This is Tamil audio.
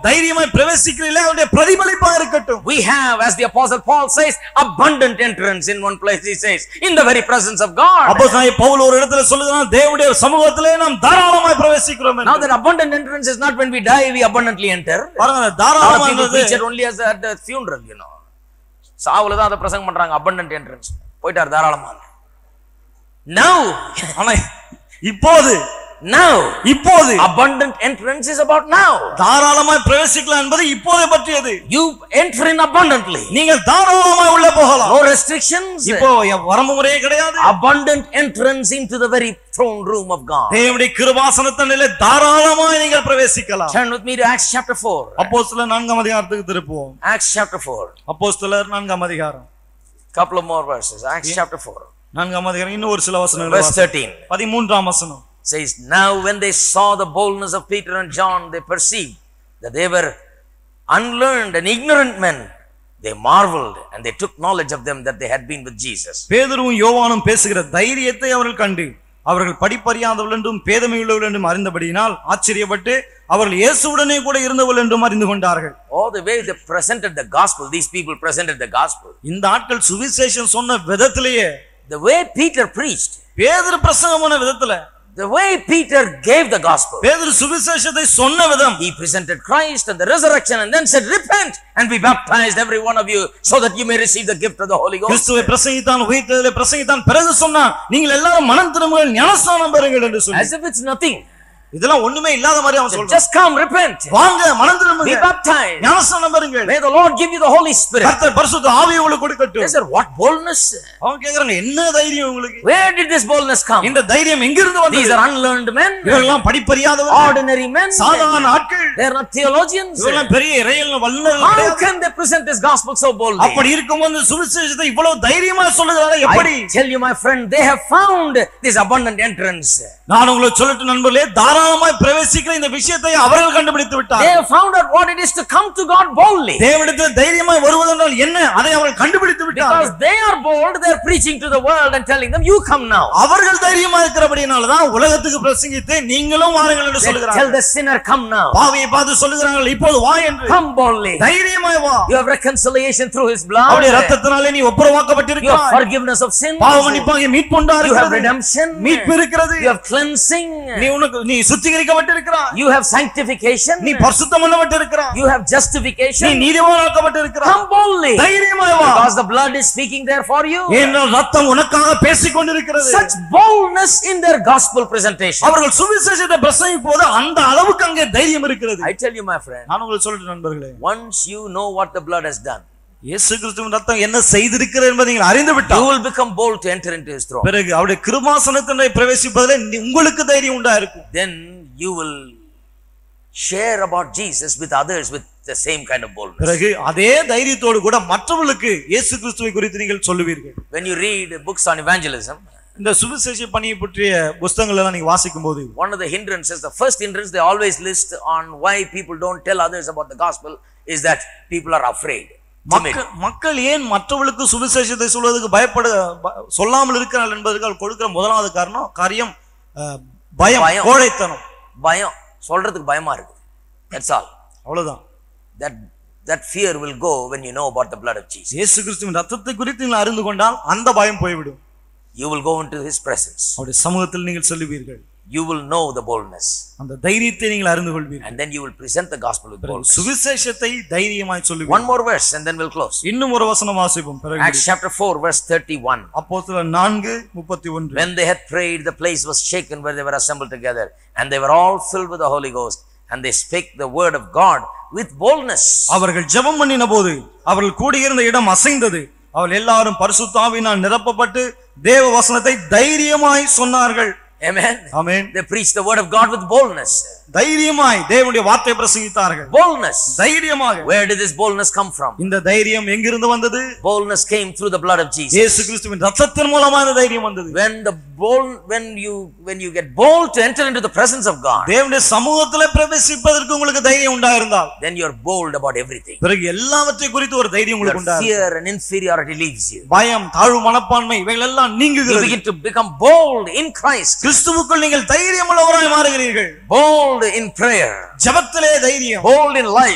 தைரியமாய் பிரவேசிக்கிறீர்களே அவருடைய பிரதிபலிப்பா இருக்கட்டும் We have, as the apostle Paul says, abundant entrance in one place, he says, in the very presence of God. அப்போ பவுல் ஒரு இடத்துல சொல்லுகிறான் தேவனுடைய சமூகத்திலே நாம் தாராளமாய் பிரவேசிக்கிறோம் என்று. Now that abundant entrance is not when we die, we abundantly enter. பாருங்க A lot of people தாராளமானது preach it only as at the funeral, you know. சாவுல தான் அதை பிரசங்கம் பண்றாங்க abundant entrance. போயிட்டார் தாராளமா. Now, ஆனா இப்போது now, இப்போது abundant entrance is about now. தாராளமாய் பிரவேசிக்கலாம் என்பது இப்போதை பற்றியது You enter in abundantly. நீங்கள் தாராளமாய் உள்ள போகலாம் No restrictions. இப்போ வரம்பு முறையே கிடையாது Abundant entrance into the very throne room of God. தேவனுடைய கிருபாசனத்திலே தாராளமாய் நீங்கள் பிரவேசிக்கலாம் Turn with me to Acts chapter 4. அப்போஸ்தலர் நான்காம் அதிகாரத்துக்கு திருப்புவோம் Acts chapter 4. அப்போஸ்தலர் நான்காம் அதிகாரம் Couple of more verses. Acts chapter 4. நான்காம் அதிகாரம் இன்னும் ஒரு சில வசனங்கள் Verse வாசி. 13 பதிமூன்றாம் வசனம் says, Now when they saw the boldness of Peter and John, they perceived that they were unlearned and ignorant men. They marveled and they took knowledge of them that they had been with Jesus. பேதுருவும் யோவானும் பேசுகிற தைரியத்தை அவர்கள் கண்டு அவர்கள் படிப்பறியாதவர்கள் என்றும் பேதமையுள்ளவர்கள் என்றும் அறிந்தபடியினால் ஆச்சரியப்பட்டு அவர்கள் இயேசுவுடனே கூட இருந்தவர்கள் என்றும் அறிந்து கொண்டார்கள் All the way they presented the gospel, these people presented the gospel. இந்த ஆட்கள் சுவிசேஷம் சொன்ன விதத்திலேயே The way Peter preached, பேதுரு பிரசங்கம் பண்ண விதத்துல the way Peter gave the gospel, பேதுரு சுவிசேஷத்தை சொன்ன விதம் he presented Christ and the resurrection and then said, Repent and be baptized, every one of you, so that you may receive the gift of the Holy Ghost. கிறிஸ்துவை பிரசங்கித்தான் உயிர்த்ததிலே பிரசங்கித்தான் பிறகு சொன்னான் நீங்கள் எல்லாரும் மனம் திரும்புங்கள் ஞானஸ்நானம் பெறுங்கள் என்று சொல்லி As if it's nothing. இதெல்லாம் ஒண்ணுமே இல்லாத மாதிரி அவன் சொல்றான் Just come, repent, வாங்க மனம் be திரும்புங்க baptized. ஞானஸ்நானம் பெறுங்கள் May the Lord give you the Holy Spirit. கர்த்தர் பரிசுத்த ஆவியை உங்களுக்கு They கொடுக்கட்டும் said, What boldness? அவன் கேக்குறாங்க என்ன தைரியம் உங்களுக்கு Where did this boldness come? இந்த தைரியம் எங்கிருந்து These வந்தது are unlearned men, இவர்கள்லாம் படிப்பறியாதவர்கள் ordinary men. சாதாரண ஆட்கள் They are not theologians. இவரெல்லாம் பெரிய இறையல் வல்லுநர்கள் How கிடையாது. can they present this gospel so boldly? அப்படி இருக்கும்போது சுவிசேஷத்தை இவ்வளவு தைரியமா சொல்லுகிறாரா எப்படி I tell you, my friend, they have found this abundant entrance. நான் உங்களுக்கு சொல்லட்டும் நண்பர்களே தாராளமாய் பிரவேசிக்கிற இந்த விஷயத்தை அவர்கள் கண்டுபிடித்து They விட்டார் have found out what it is to come to God boldly. தேவனிடத்தில் தைரியமாய் வருவதென்றால் என்ன அதை அவர்கள் கண்டுபிடித்து Because விட்டார் they are bold, they are preaching to the world and telling them, You come now. அவர்கள் தைரியமா இருக்கிறபடினாலதான் உலகத்துக்கு பிரசங்கித்து நீங்களும் வாருங்கள் என்று They tell சொல்லுகிறார்கள் the sinner, Come now. பாவியை பார்த்து சொல்லுகிறார்கள் இப்போது வா என்று Come boldly. தைரியமாய் வா You have reconciliation through His blood. அவருடைய You ரத்தத்தினாலே நீ have ஒப்புரவாக்கப்பட்டிருக்கிறாய் forgiveness of sins. பாவ மன்னிப்பாக மீட்புண்டா You have இருக்கிறது redemption. மீட்பு இருக்கிறது You have cleansing. நீ உனக்கு நீ சுத்திகரிக்கப்பட்டிருக்கிறாய் You have sanctification. நீ பரிசுத்தம் பண்ணப்பட்டிருக்கிறாய் You have நீ justification. நீதிமானாக்கப்பட்டிருக்கிறாய் Come boldly. தைரியமாய் வா Because the blood is speaking there for you. ஏனென்றால் ரத்தம் உனக்காக பேசிக் கொண்டிருக்கிறது Such boldness in their gospel presentation. அவர்கள் சுவிசேஷத்தை பிரசங்கிக்கும் போது அந்த அளவுக்கு அங்கே தைரியம் இருக்கிறது I tell you, my friend, நான் உங்களுக்கு சொல்றேன் நண்பர்களே once you know what the blood has done, இயேசு கிறிஸ்துவின் ரத்தம் என்ன செய்திருக்கிறது என்பதை நீங்கள் அறிந்து you விட்டால் will become bold to enter into His throne. பிறகு அவருடைய கிருமாசனத்தினை பிரவேசிப்பதில் நீ- உங்களுக்கு தைரியம் உண்டா இருக்கும் Then you will share about Jesus with others with the same kind of boldness. பிறகு அதே தைரியத்தோடு கூட மற்றவர்களுக்கு இயேசு கிறிஸ்துவை குறித்து நீங்கள் சொல்லுவீர்கள் When you read books on evangelism, இந்த சுவிசேஷ பணியை பற்றிய புஸ்தகங்கள் எல்லாம் நீங்க வாசிக்கும் போது one of the hindrances, the first hindrance they always list on why people don't tell others about the gospel is that people are afraid. Timid. மக்கள் மக்கள் ஏன் மற்றவர்களுக்கு சுவிசேஷத்தை சொல்வதற்கு பயப்பட ப- சொல்லாமல் இருக்கிறார்கள் என்பதற்கு அவர் கொடுக்கிற முதலாவது காரணம் காரியம் அஹ், பயம் பயம். கோழைத்தனம் பயம் சொல்றதுக்கு பயமா இருக்கு தட்ஸ் ஆல் அவ்வளவுதான் that that fear will go when you know about the blood of jesus இயேசு கிறிஸ்துவின் ரத்தத்தை குறித்து நீங்கள் அறிந்து கொண்டால் அந்த பயம் போய்விடும் you will go into his presence அவருடைய சமூகத்தில் நீங்கள் சொல்லுவீர்கள் you will know the boldness அந்த தைரியத்தை நீங்கள் அறிந்து கொள்வீர்கள் and then you will present the gospel with boldness சுவிசேஷத்தை தைரியமாய் one சொல்லுவீர்கள் more verse and then we'll close இன்னும் ஒரு வசனம் வாசிப்போம் பிறகு acts chapter 4 verse 31 அப்போஸ்தல நான்கு முப்பத்தி ஒன்று when they had prayed the place was shaken where they were assembled together and they were all filled with the holy ghost and they spake the word of god with boldness அவர்கள் ஜெபம் பண்ணின போது அவர்கள் கூடியிருந்த இடம் அசைந்தது அவர்கள் எல்லாரும் பரிசுத்தாவினால் நிரப்பப்பட்டு தேவ வசனத்தை தைரியமாய் சொன்னார்கள் amen amen they preached the word of god with boldness தைரியமாய் தேவனுடைய வார்த்தை பிரசங்கித்தார்கள் boldness தைரியமாக where did this boldness come from இந்த தைரியம் எங்கிருந்து வந்தது boldness came through the blood of jesus இயேசு கிறிஸ்துவின் ரத்தத்தின் மூலமா இந்த தைரியம் வந்தது when the bold when you when you get bold to enter into the presence of god தேவனுடைய சமூகத்துல பிரவேசிப்பதற்கு உங்களுக்கு தைரியம் உண்டாயிருந்தால் then you're bold about everything பிறகு எல்லாவற்றை குறித்து ஒரு தைரியம் your உங்களுக்கு உண்டா fear and inferiority leaves you பயம் தாழ்வு மனப்பான்மை இவைகள் எல்லாம் you நீங்குகிறது begin to become bold in christ கிறிஸ்துவுக்குள் நீங்கள் தைரியம் உள்ளவராய் மாறுகிறீர்கள் bold in prayer ஜபத்திலே தைரியம் bold in life